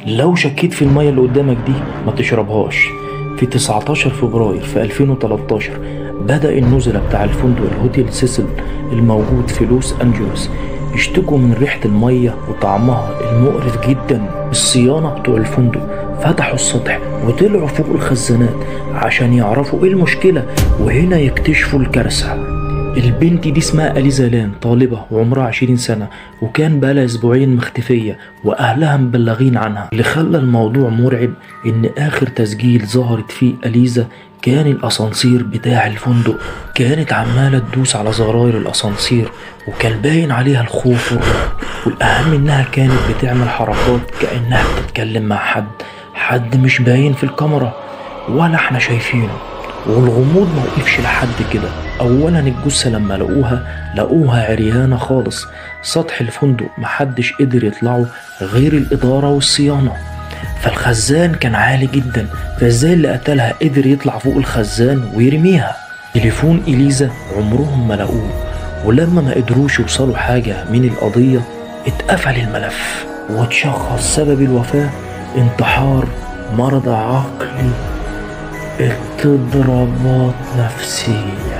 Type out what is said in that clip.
لو شكيت في المية اللي قدامك دي ما تشربهاش في 19 فبراير في 2013 بدأ النزلاء بتاع الفندق الهوتيل سيسل الموجود في لوس أنجلوس يشتكوا من ريحة المية وطعمها المقرف جدا الصيانة بتوع الفندق فتحوا السطح وطلعوا فوق الخزانات عشان يعرفوا ايه المشكلة وهنا يكتشفوا الكارثة البنت دي اسمها أليزا لان طالبة وعمرها 20 سنة وكان بقالها أسبوعين مختفية وأهلها مبلغين عنها اللي خلى الموضوع مرعب إن آخر تسجيل ظهرت فيه أليزا كان الأسانسير بتاع الفندق كانت عمالة تدوس على زراير الأسانسير وكان باين عليها الخوف والرعب والأهم إنها كانت بتعمل حركات كأنها بتتكلم مع حد حد مش باين في الكاميرا ولا احنا شايفينه والغموض ما وقفش لحد كده اولا الجثه لما لقوها لقوها عريانه خالص سطح الفندق محدش قدر يطلعه غير الاداره والصيانه فالخزان كان عالي جدا فازاي اللي قتلها قدر يطلع فوق الخزان ويرميها تليفون اليزا عمرهم ما لقوه ولما ما قدروش يوصلوا حاجه من القضيه اتقفل الملف واتشخص سبب الوفاه انتحار مرض عقلي اضطرابات نفسيه